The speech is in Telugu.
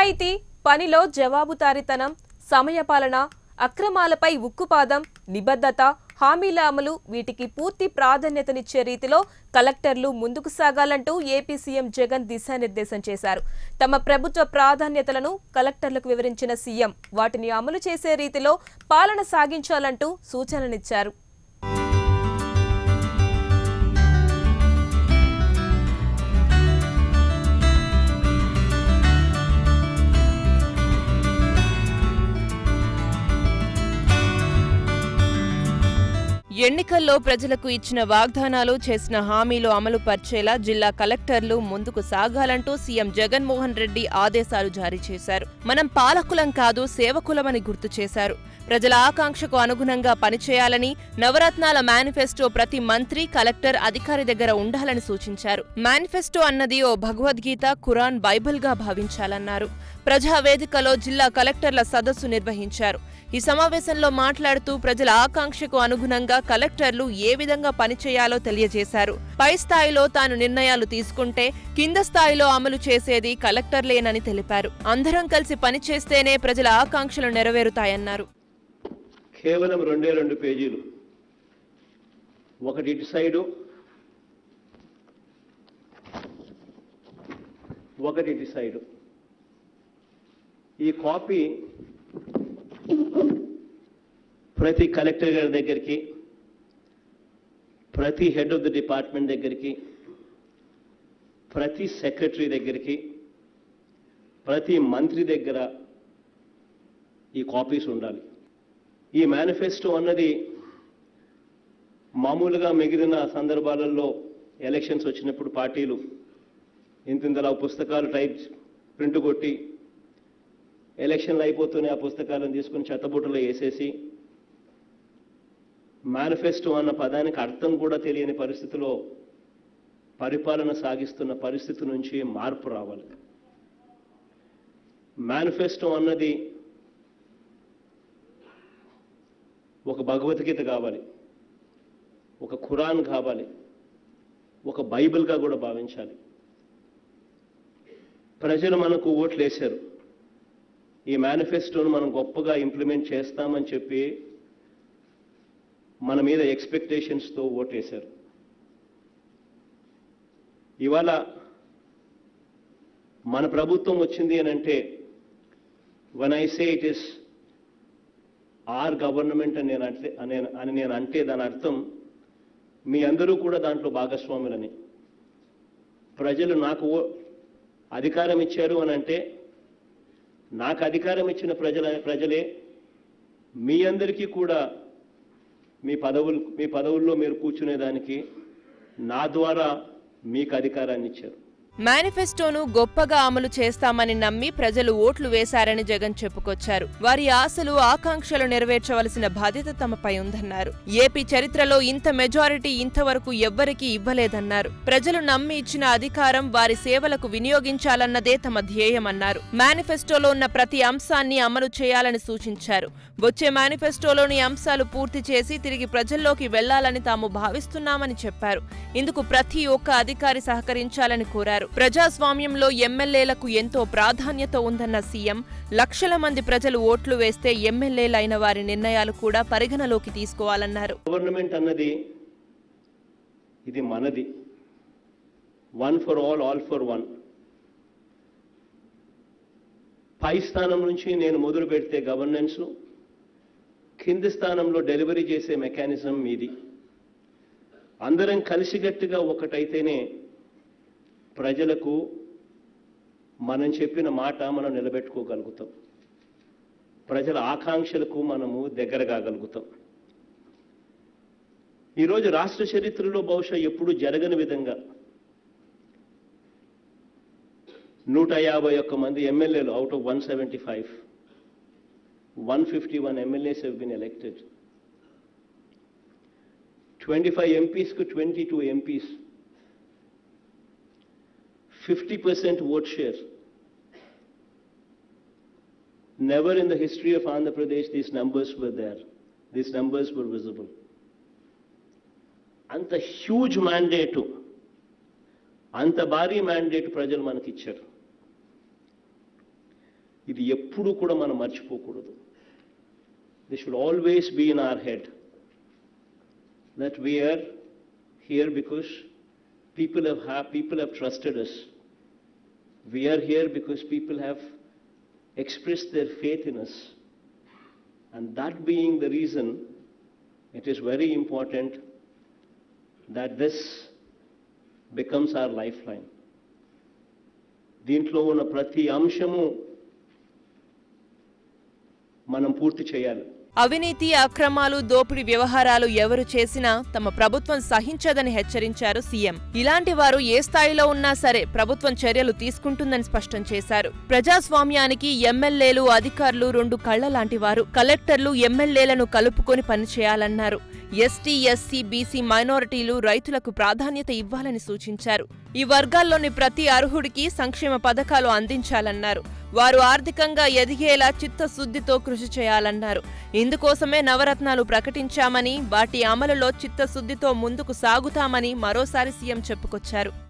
నిజాయితీ పనిలో జవాబుదారీతనం సమయపాలన అక్రమాలపై ఉక్కుపాదం నిబద్ధత హామీల అమలు వీటికి పూర్తి ప్రాధాన్యతనిచ్చే రీతిలో కలెక్టర్లు ముందుకు సాగాలంటూ ఏపీ సీఎం జగన్ దిశానిర్దేశం చేశారు తమ ప్రభుత్వ ప్రాధాన్యతలను కలెక్టర్లకు వివరించిన సీఎం వాటిని అమలు చేసే రీతిలో పాలన సాగించాలంటూ సూచనలిచ్చారు ఎన్నికల్లో ప్రజలకు ఇచ్చిన వాగ్దానాలు చేసిన హామీలు అమలు పరిచేలా జిల్లా కలెక్టర్లు ముందుకు సాగాలంటూ సీఎం జగన్మోహన్ రెడ్డి ఆదేశాలు జారీ చేశారు మనం పాలకులం కాదు సేవకులమని గుర్తు చేశారు ప్రజల ఆకాంక్షకు అనుగుణంగా పనిచేయాలని నవరత్నాల మేనిఫెస్టో ప్రతి మంత్రి కలెక్టర్ అధికారి దగ్గర ఉండాలని సూచించారు మేనిఫెస్టో అన్నది ఓ భగవద్గీత ఖురాన్ బైబిల్ గా భావించాలన్నారు ప్రజావేదికలో జిల్లా కలెక్టర్ల సదస్సు నిర్వహించారు ఈ సమావేశంలో మాట్లాడుతూ ప్రజల ఆకాంక్షకు అనుగుణంగా కలెక్టర్లు ఏ విధంగా పనిచేయాలో తెలియజేశారు పై స్థాయిలో తాను నిర్ణయాలు తీసుకుంటే కింద స్థాయిలో అమలు చేసేది కలెక్టర్లేనని తెలిపారు అందరం కలిసి పనిచేస్తేనే ప్రజల ఆకాంక్షలు నెరవేరుతాయన్నారు కేవలం రెండే రెండు పేజీలు ఒకటి ఇటు సైడు ఒకటి ఇటు సైడు ఈ కాపీ ప్రతి కలెక్టర్ గారి దగ్గరికి ప్రతి హెడ్ ఆఫ్ ది డిపార్ట్మెంట్ దగ్గరికి ప్రతి సెక్రటరీ దగ్గరికి ప్రతి మంత్రి దగ్గర ఈ కాపీస్ ఉండాలి ఈ మేనిఫెస్టో అన్నది మామూలుగా మిగిలిన సందర్భాలలో ఎలక్షన్స్ వచ్చినప్పుడు పార్టీలు ఇంతింతలా పుస్తకాలు టైప్ ప్రింట్ కొట్టి ఎలక్షన్లు అయిపోతూనే ఆ పుస్తకాలను తీసుకుని చెత్తబుట్టలో వేసేసి మేనిఫెస్టో అన్న పదానికి అర్థం కూడా తెలియని పరిస్థితిలో పరిపాలన సాగిస్తున్న పరిస్థితి నుంచి మార్పు రావాలి మేనిఫెస్టో అన్నది ఒక భగవద్గీత కావాలి ఒక ఖురాన్ కావాలి ఒక బైబిల్గా కూడా భావించాలి ప్రజలు మనకు ఓట్లు వేశారు ఈ మేనిఫెస్టోను మనం గొప్పగా ఇంప్లిమెంట్ చేస్తామని చెప్పి మన మీద ఎక్స్పెక్టేషన్స్తో ఓటేశారు ఇవాళ మన ప్రభుత్వం వచ్చింది అని అంటే one I say it is our government అని నేను అంటే అని- అని నేను అంటే దాని అర్థం మీ అందరూ కూడా దాంట్లో భాగస్వాములని ప్రజలు నాకు ఓ- అధికారం ఇచ్చారు అని అంటే నాకు అధికారం ఇచ్చిన ప్రజల ప్రజలే మీ అందరికీ కూడా మీ పదవులు మీ పదవుల్లో మీరు కూర్చునేదానికి నా ద్వారా మీకు అధికారాన్ని ఇచ్చారు మేనిఫెస్టోను గొప్పగా అమలు చేస్తామని నమ్మి ప్రజలు ఓట్లు వేశారని జగన్ చెప్పుకొచ్చారు వారి ఆశలు ఆకాంక్షలు నెరవేర్చవలసిన బాధ్యత తమపై ఉందన్నారు ఏపీ చరిత్రలో ఇంత మెజారిటీ ఇంతవరకు ఎవ్వరికీ ఇవ్వలేదన్నారు ప్రజలు నమ్మి ఇచ్చిన అధికారం వారి సేవలకు వినియోగించాలన్నదే తమ ధ్యేయమన్నారు మేనిఫెస్టోలో ఉన్న ప్రతి అంశాన్ని అమలు చేయాలని సూచించారు వచ్చే మేనిఫెస్టోలోని అంశాలు పూర్తి చేసి తిరిగి ప్రజల్లోకి వెళ్లాలని తాము భావిస్తున్నామని చెప్పారు ఇందుకు ప్రతి ఒక్క అధికారి సహకరించాలని కోరారు ప్రజాస్వామ్యంలో ఎమ్మెల్యేలకు ఎంతో ప్రాధాన్యత ఉందన్న సీఎం లక్షల మంది ప్రజలు ఓట్లు వేస్తే ఎమ్మెల్యేలైన వారి నిర్ణయాలు కూడా పరిగణలోకి తీసుకోవాలన్నారు గవర్నమెంట్ అన్నది ఇది మనది one for all all for one పై స్థానం నుంచి నేను మొదలు పెడితే గవర్నెన్స్ కింది స్థానంలో డెలివరీ చేసే మెకానిజం మీది అందరం కలిసిగట్టుగా ఒకటైతేనే ప్రజలకు మనం చెప్పిన మాట మనం నిలబెట్టుకోగలుగుతాం ప్రజల ఆకాంక్షలకు మనము దగ్గర కాగలుగుతాం ఈరోజు రాష్ట్ర చరిత్రలో బహుశా ఎప్పుడు జరగని విధంగా నూట యాభై ఒక్క మంది ఎమ్మెల్యేలు out of one seventy five one fifty one MLAs have been elected twenty five ఎంపీస్కు twenty two MPs fifty percent vote share Never in the history of Andhra Pradesh these numbers were there. These numbers were visible. అంత హ్యూజ్ మ్యాండేటు అంత భారీ మ్యాండేట్ ప్రజలు మనకిచ్చారు ఇది ఎప్పుడూ కూడా మనం మర్చిపోకూడదు this should always be in our head that we are here because people have ha- people have trusted us. We are here because people have expressed their faith in us. And that being the reason, it is very important that this becomes our lifeline. దీంట్లో ఉన్న ప్రతి అంశము మనం పూర్తి చేయాలి అవినీతి అక్రమాలు దోపిడీ వ్యవహారాలు ఎవరు చేసినా తమ ప్రభుత్వం సహించదని హెచ్చరించారు సీఎం ఇలాంటి వారు ఏ స్థాయిలో ఉన్నా సరే ప్రభుత్వం చర్యలు తీసుకుంటుందని స్పష్టం చేశారు ప్రజాస్వామ్యానికి ఎమ్మెల్యేలు అధికారులు రెండు కళ్ల లాంటి వారు కలెక్టర్లు ఎమ్మెల్యేలను కలుపుకొని పనిచేయాలన్నారు ఎస్టీ ఎస్సీ బీసీ మైనారిటీలు రైతులకు ప్రాధాన్యత ఇవ్వాలని సూచించారు ఈ వర్గాల్లోని ప్రతి అర్హుడికి సంక్షేమ పథకాలు అందించాలన్నారు వారు ఆర్థికంగా ఎదిగేలా చిత్తశుద్ధితో కృషి చేయాలన్నారు ఇందుకోసమే నవరత్నాలు ప్రకటించామని వాటి అమలులో చిత్తశుద్ధితో ముందుకు సాగుతామని మరోసారి సీఎం చెప్పుకొచ్చారు